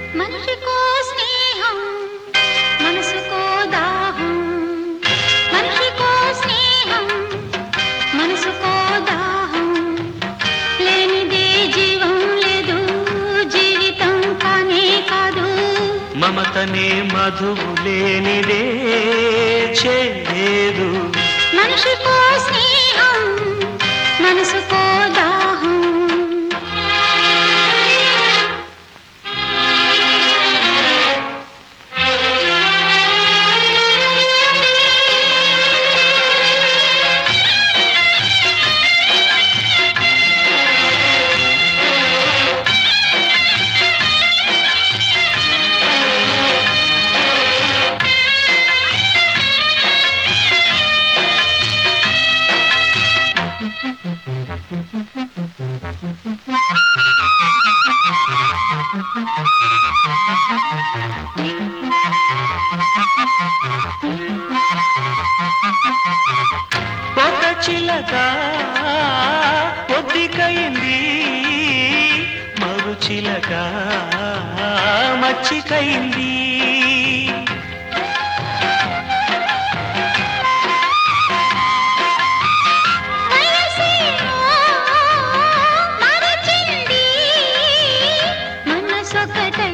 మనిషికో స్నేహం మనసుకో దాహం మనిషికో స్నేహం మనసుకో దాహం లేనిదే జీవం లేదు జీవితం కానే కాదు మమతనే మధువు లేనిదే చేదు మనిషికో స్నేహం మనసుకో దాహం ఒక చిలక పొద్దికైంది మరు చిలక మచ్చికైంది వయసేమో మరచింది మనసొకటై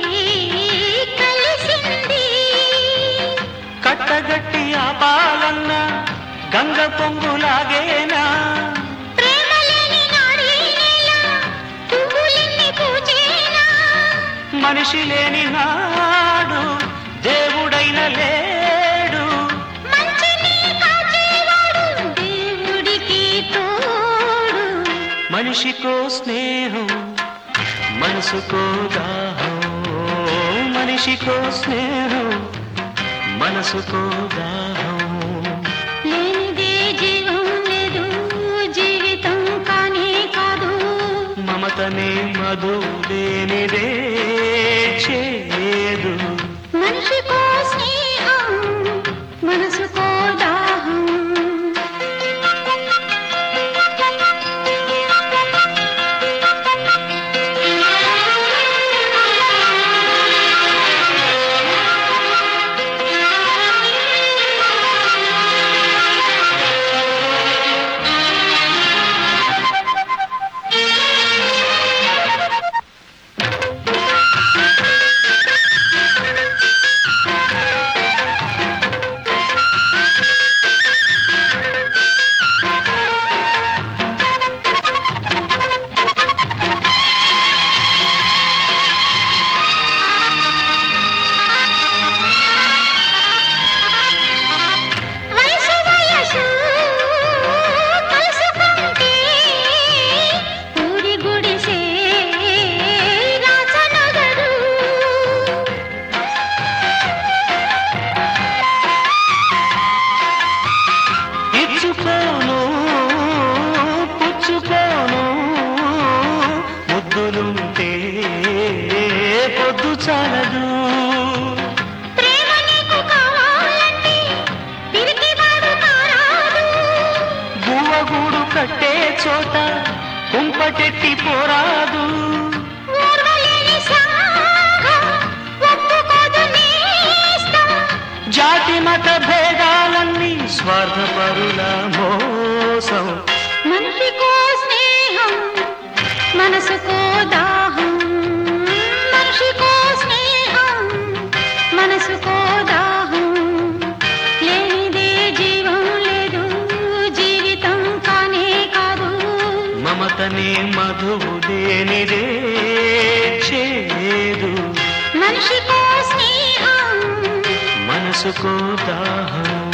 కలిసింది కట్టగట్టి ఆపాలన్న గంగ పొంగులాగేనా ప్రేమలేని నాడీ నేల పువ్వులెన్ని పూచేనా మనిషి లేని నాడు దేవుడైన లేడు మంచిని కాచేవాడు దేవుడికి తోడు మనిషికో స్నేహం మనసుకో దాహం మనిషికో స్నేహం మనసుకో దాహం లేనిదే జీవం లేదు జీవితం కానే కాదు మమతనే మధు లేనిదే చేదు మనిషికో స్నేహం మనసుకో దాహం వయసు వయసు కలుసుకుంటే ఊరి గుడిసే రాసనగరు ఇచ్చుకోను పుచ్చుకోను ముద్దులుంటే పొద్దు చాలదు ప్రేమ నీకు కావాలంటే పిరికివాడు కారాదు గువ్వగూడు కట్టే చోట కుంపటెట్టి పోరాదు ఓర్వలేని శాఖ ఒప్పుకోదు నేస్తం జాతి మత భేదాలన్నీ స్వార్థపరుల మోసం మనిషికో స్నేహం మనసుకో దాహం మనిషికో స్నేహం మనసుకో దాహం లేనిదే జీవం లేదు జీవితం కానే కాదు మమతనే మధువు లేనిదే చేదు మనిషికో స్నేహం మనసుకో దాహం